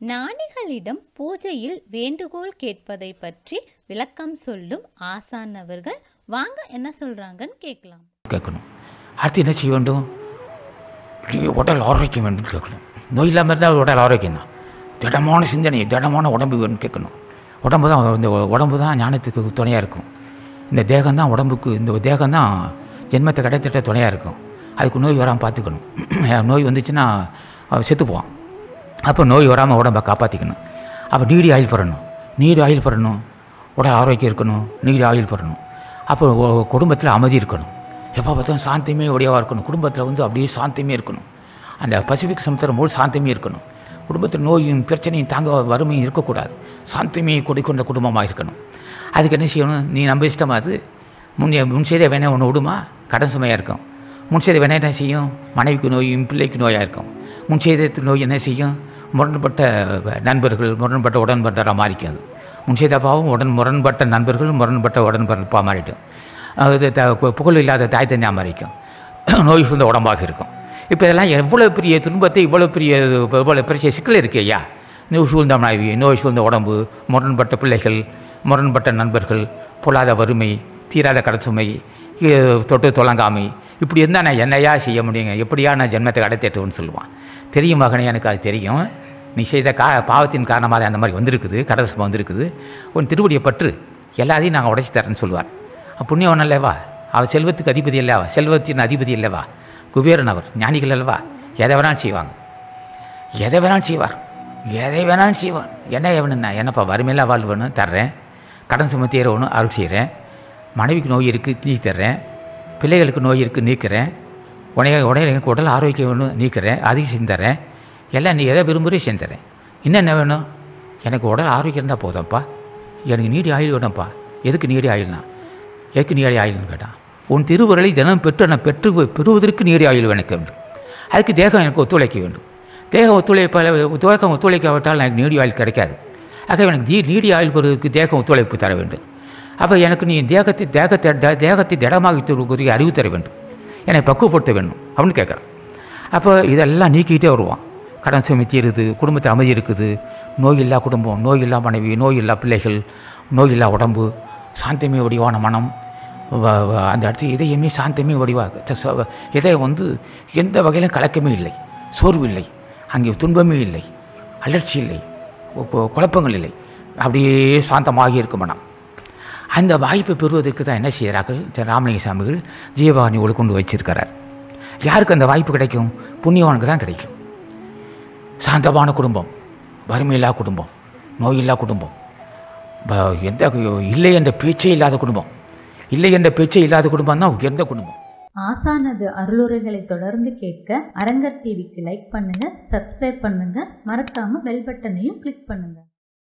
ஞானிகளிடம் பூஜையில் வேண்டுகோள் கேட்பதை பற்றி விளக்கம் சொல்லும் ஆசான் அவர்கள் வாங்க என்ன சொல்றாங்கன்னு கேட்கலாம் கேட்கணும் அடுத்து என்ன செய்ய வேண்டும் இப்படி உடல் ஆரோக்கியம் வேண்டும் கேட்கணும் நோய் இல்லாமல் இருந்தால் உடல் ஆரோக்கியம் தான் திடமான சிந்தனை திடமான உடம்பு வேணும்னு கேட்கணும் உடம்பு தான் இந்த உடம்பு தான் ஞானத்துக்கு துணையாக இருக்கும் இந்த தேகம் தான் உடம்புக்கு இந்த தேகம் தான் ஜென்மத்தை கிடைத்திட்ட துணையாக இருக்கும் அதுக்கு நோய் வராமல் பார்த்துக்கணும் நோய் வந்துச்சுன்னா அவன் செத்து போவான் அப்போ நோய் வராமல் உடம்பை காப்பாற்றிக்கணும் அப்போ நீடி ஆயில் படணும் நீடி ஆயில் படணும் உடல் ஆரோக்கியம் இருக்கணும் நீடி ஆயில் படணும் அப்போ ஒ- குடும்பத்தில் அமைதி இருக்கணும் எப்போ பார்த்தாலும் சாந்தியுமே உடையவாக இருக்கணும் குடும்பத்தில் வந்து அப்படியே சாந்தியுமே இருக்கணும் அந்த பசிபிக் சமுத்திரம் போல் சாந்தியுமே இருக்கணும் குடும்பத்தில் நோயும் பிரச்சனையும் தாங்க வறுமையும் இருக்கக்கூடாது சாந்தியுமே கொடிக்கொண்ட குடும்பமாக இருக்கணும் அதுக்கு என்ன செய்யணும் நீ நம்ம இஷ்டமா அது முன் முன் செய்த வேணா ஒன்று விடுமா கடன் சுமையாக இருக்கும் முன் செய்த வேணா என்ன செய்யும் மனைவிக்கு நோயும் பிள்ளைக்கு நோயாக இருக்கும் முன் செய்தத்துக்கு நோய் என்ன செய்யும் முரண்பட்ட நண்பர்கள் முரண்பட்ட உடன்பட்டராக மாறிக்கும் அது முன் செய்த பாவம் உடன் முரண்பட்ட நண்பர்கள் முரண்பட்ட உடன்பரப்பாக மாறிடும் அது த கு- புகழ் இல்லாத தாய் தந்தையாக மாறிக்கும் நோய் சூழ்ந்த உடம்பாக இருக்கும் இப்போ இதெல்லாம் எவ்வளோ பெரிய துன்பத்தை இவ்வளோ பெரிய இவ்வளோ பெரிய சிக்கல் இருக்கு ஐயா நோய் சூழ்ந்த மனைவி நோய் சூழ்ந்த உடம்பு முரண்பட்ட பிள்ளைகள் முரண்பட்ட நண்பர்கள் பொல்லாத வறுமை தீராத கடச்சுமை இ- தொட்டு தொலங்காமை இப்படி இருந்தால் நான் என்னையா செய்ய முடியுங்க எப்படியா நான் ஜென்மத்தை கடத்தேட்டுன்னு சொல்லுவான் தெரியும் மகனே எனக்கு அது தெரியும் நீ செய்த கா பாவத்தின் காரணமாக அந்த மாதிரி வந்திருக்குது கடசுமை வந்திருக்குது உன் திருவடியை பற்று எல்லாத்தையும் நாங்கள் உடைச்சி தரேன்னு சொல்லுவார் அப்ப புண்ணியவன் அல்லவா அவர் செல்வத்துக்கு அதிபதி அல்லவா செல்வத்தின் அதிபதி அல்லவா குபேரன் அவர் ஞானிகள் அல்லவா எதை வேணாலும் செய்வாங்க எதை வேணாலும் செய்வார் எதை வேணாலும் செய்வார் என்ன எவனுன்னா என்னப்பா வறுமையில வாழ்வனு தர்றேன் கடன் சும தீரவனும் அருள் செய்கிறேன் மனைவிக்கு நோய் இருக்குது நீ தர்றேன் பிள்ளைகளுக்கு நோய் இருக்குது நீக்கிறேன் உடைய உடைய எனக்கு உடல் ஆரோக்கியம் வேணும் நீக்கிறேன் அதையும் செஞ்சு தரேன் எல்லாம் நீ எதை விரும்புகிறே செஞ்சு தரேன் இன்னும் என்ன வேணும் எனக்கு உடல் ஆரோக்கியம் இருந்தால் போதும்ப்பா எனக்கு நீடி ஆயுள் வேணும்ப்பா எதுக்கு நீடி ஆயுள்னா எதுக்கு நீடி ஆயுள்னு கேட்டான் உன் திருவுரலை தினம் பெற்று நான் பெற்று பெறுவதற்கு நீடி ஆயுள் எனக்கு வேண்டும் அதுக்கு தேகம் எனக்கு ஒத்துழைக்க வேண்டும் தேகம் ஒத்துழைப்பால் தேகம் ஒத்துழைக்காவிட்டால் எனக்கு நீடி ஆயுள் கிடைக்காது ஆக எனக்கு தீ நீடி ஆயுள் பெறுவதற்கு தேகம் ஒத்துழைப்பு தர வேண்டும் அப்போ எனக்கு நீ தேகத்தை தேகத்தை தே- தேகத்தை திடமாகி அறிவு தர வேண்டும் என்னை பக்குவப்படுத்த வேண்டும் அப்படின்னு கேட்குறான் அப்போ இதெல்லாம் நீக்கிட்டே வருவான் கடன் சுமை தீருது குடும்பத்தை அமைதி இருக்குது நோய் இல்லா குடும்பம் நோய் இல்லா மனைவி நோய் இல்லா பிள்ளைகள் நோய் இல்லா உடம்பு சாந்தமே வடிவான மனம் வ- வ- அந்த இடத்து இதயமே சாந்தமே வடிவாக த- ச- இதயம் வந்து எந்த வகையிலும் கலக்கமே இல்லை சோர்வு இல்லை அங்கே துன்பமே இல்லை அலர்ச்சி இல்லை கு- கு- குழப்பங்கள் இல்லை அப்படியே சாந்தமாகி இருக்கும் மனம் அந்த வாய்ப்பை பெறுவதற்கு தான் என்ன செய்கிறார்கள் திரு ராமலிங்க சாமிகள் ஜீவபாணி கொண்டு வச்சிருக்கிறார் யாருக்கு அந்த வாய்ப்பு கிடைக்கும் புண்ணியவானுக்கு தான் கிடைக்கும் சாந்தமான குடும்பம் வறுமையில்லா குடும்பம் நோயில்லா குடும்பம் ப- எந்த இல்லை என்ற பேச்சே இல்லாத குடும்பம் இல்லை என்ற பேச்சே இல்லாத குடும்பம் தான் உயர்ந்த குடும்பம் ஆசானது அருளுரைகளை தொடர்ந்து கேட்க அரங்கர் டிவிக்கு லைக் பண்ணுங்க சப்ஸ்கிரைப் பண்ணுங்க மறக்காம பெல் பட்டனையும் கிளிக் பண்ணுங்க